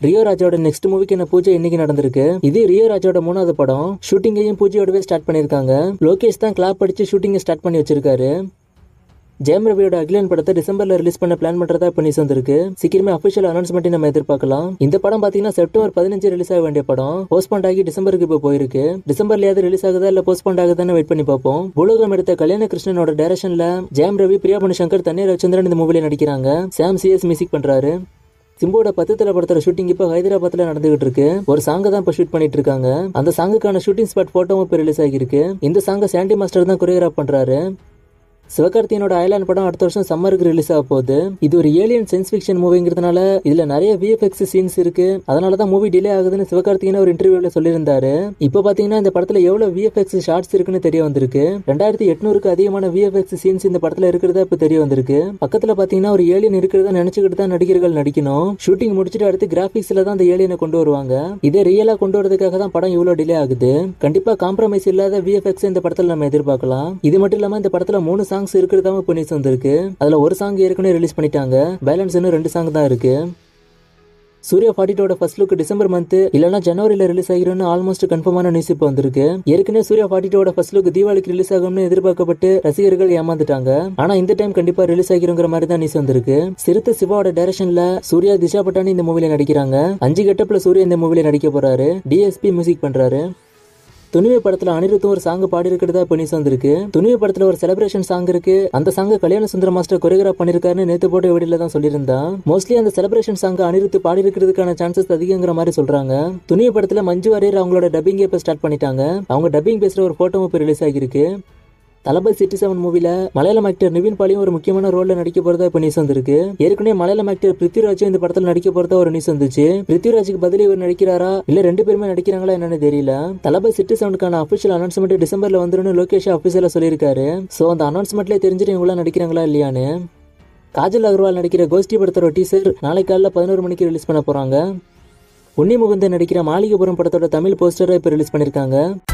Rio ராஜாவோட next மூவிக்கு என்ன பூஜை இன்னைக்கு நடந்திருக்கு இது ரியோ ராஜாவோட மூணாவது படம் ஷூட்டிங்கையும் பூஜையோடவே ஸ்டார்ட் பண்ணிருக்காங்க லோகேஷ் தான் கிளாப் அடிச்சு ஷூட்டிங்கை ஸ்டார்ட் பண்ணி வச்சிருக்காரு ஜெயம் ரவியோட அகிலன் படத்தை டிசம்பர்ல ரிலீஸ் பண்ண பிளான் பண்றதா இப்ப நியூஸ் வந்திருக்கு சீக்கிரமே அபிஷியல் அனௌன்ஸ்மெண்ட் நம்ம எதிர்பார்க்கலாம் இந்த படம் பாத்தீங்கன்னா செப்டம்பர் பதினஞ்சு ரிலீஸ் ஆக வேண்டிய படம் போஸ்ட்பாண்ட் ஆகி டிசம்பருக்கு இப்போ போயிருக்கு டிசம்பர்லயாவது ரிலீஸ் ஆகுதா இல்ல போஸ்ட்பாண்ட் ஆகுதான்னு வெயிட் பண்ணி பார்ப்போம் பூலோகம் எடுத்த கல்யாண கிருஷ்ணனோட டைரக்ஷன்ல ஜெயம் ரவி பிரியா மணிசங்கர் தண்ணீர் ரவிச்சந்திரன் இந்த மூவில நடிக்கிறாங்க சாம் சிஎஸ் மியூசிக் பண்றாரு சிம்போட பத்து தலை படத்தோட ஷூட்டிங் இப்போ ஹைதராபாத்ல நடந்துகிட்டு இருக்கு ஒரு சாங்க தான் இப்போ ஷூட் பண்ணிட்டு இருக்காங்க அந்த சாங்குக்கான ஷூட்டிங் ஸ்பாட் போட்டோவும் இப்போ ரிலீஸ் ஆகியிருக்கு இந்த சாங்கை சாண்டி மாஸ்டர் தான் கொரியோகிராஃப் பண்றாரு சிவகார்த்தியனோட ஐலாண்ட் படம் அடுத்த வருஷம் சம்மருக்கு ரிலீஸ் ஆக போகுது இது ஒரு ஏலியன் சயின்ஸ் ஃபிக்ஷன் மூவிங்கிறதுனால இதுல நிறைய விஎஃப்எக்ஸ் சீன்ஸ் இருக்கு அதனால தான் மூவி டிலே ஆகுதுன்னு சிவகார்த்திகேயன் ஒரு இன்டர்வியூல சொல்லியிருந்தாரு இப்போ பாத்தீங்கன்னா இந்த படத்துல எவ்வளவு விஎஃப்எக்ஸ் ஷார்ட்ஸ் இருக்குன்னு தெரிய வந்திருக்கு ரெண்டாயிரத்தி எட்நூறுக்கு அதிகமான விஎஃப்எக்ஸ் சீன்ஸ் இந்த படத்துல இருக்கிறதா இப்போ தெரிய வந்திருக்கு பக்கத்துல பாத்தீங்கன்னா ஒரு ஏலியன் இருக்கிறதா நினைச்சுக்கிட்டு தான் நடிகர்கள் நடிக்கணும் ஷூட்டிங் முடிச்சுட்டு அடுத்து கிராபிக்ஸ்ல தான் அந்த ஏலியனை கொண்டு வருவாங்க இதை ரியலா கொண்டு வரதுக்காக தான் படம் இவ்வளவு டிலே ஆகுது கண்டிப்பா காம்ப்ரமைஸ் இல்லாத விஎஃப்எக்ஸ் இந்த படத்துல நம்ம எதிர்பார்க்கலாம் இது மட்டும் இல்லாம இந்த படத்துல மூணு சாங்ஸ் இருக்கிறதாவும் இப்போ நியூஸ் வந்திருக்கு அதுல ஒரு சாங் ஏற்கனவே ரிலீஸ் பண்ணிட்டாங்க பேலன்ஸ் இன்னும் ரெண்டு சாங் தான் இருக்கு சூர்யா ஃபார்ட்டிட்டோட ஃபர்ஸ்ட் லுக் டிசம்பர் மந்த் இல்லனா ஜனவரியில ரிலீஸ் ஆகிரும்னு ஆல்மோஸ்ட் கன்ஃபார்மான நியூஸ் இப்போ வந்திருக்கு ஏற்கனவே சூர்யா ஃபார்ட்டிட்டோட ஃபர்ஸ்ட் லுக் தீபாவளிக்கு ரிலீஸ் ஆகும்னு எதிர்பார்க்கப்பட்டு ரசிகர்கள் ஏமாந்துட்டாங்க ஆனா இந்த டைம் கண்டிப்பா ரிலீஸ் ஆகிருங்கிற மாதிரி தான் நியூஸ் வந்திருக்கு சிறுத்தை சிவாவோட டைரக்ஷன்ல சூர்யா திஷா பட்டானி இந்த மூவில நடிக்கிறாங்க அஞ்சு கெட்டப்ல சூர்யா இந்த மூவில நடிக்க போறாரு டிஎஸ்பி மியூசிக் பண்றாரு துணிவு படத்துல அனிருத்தும் ஒரு சாங் பாடி இருக்கிறதா இப்போ நியூஸ் வந்திருக்கு துணிவு படத்துல ஒரு செலிப்ரேஷன் சாங் இருக்கு அந்த சாங் கல்யாண சுந்தர மாஸ்டர் கொரியோகிராஃப் பண்ணிருக்காருன்னு நேத்து போட்ட வீடியோல தான் சொல்லியிருந்தான் மோஸ்ட்லி அந்த செலிப்ரேஷன் சாங் அனிருத்து பாடி இருக்கிறதுக்கான சான்சஸ் அதிகங்கிற மாதிரி சொல்றாங்க துணிவு படத்துல மஞ்சு வாரியர் அவங்களோட டப்பிங் இப்போ ஸ்டார்ட் பண்ணிட்டாங்க அவங்க டப்பிங் பேசுற ஒரு போட்டோவும் இப்போ ரிலீஸ் ஆகிருக்கு தளபதி சிட்டி செவன் மூவில மலையாளம் ஆக்டர் நிவின் பாலியும் ஒரு முக்கியமான ரோல்ல நடிக்க போறதா இப்ப நியூஸ் வந்திருக்கு ஏற்கனவே மலையாளம் ஆக்டர் பிருத்விராஜும் இந்த படத்துல நடிக்க போறதா ஒரு நியூஸ் வந்துச்சு பிருத்விராஜுக்கு பதில் இவர் நடிக்கிறாரா இல்ல ரெண்டு பேருமே நடிக்கிறாங்களா என்னன்னு தெரியல தளபதி சிட்டி செவனுக்கான அபிஷியல் அனௌன்ஸ்மெண்ட் டிசம்பர்ல வந்துடும் லோகேஷ் அபிஷியலா சொல்லியிருக்காரு சோ அந்த அனௌன்ஸ்மெண்ட்லேயே தெரிஞ்சுட்டு இவங்க நடிக்கிறாங்களா இல்லையான்னு காஜல் அகர்வால் நடிக்கிற கோஷ்டி படத்தோட டீசர் நாளை காலைல பதினோரு மணிக்கு ரிலீஸ் பண்ண போறாங்க உன்னி முகுந்தன் நடிக்கிற மாளிகைபுரம் படத்தோட தமிழ் போஸ்டரை இப்போ ரிலீஸ் பண்ணிருக்காங்க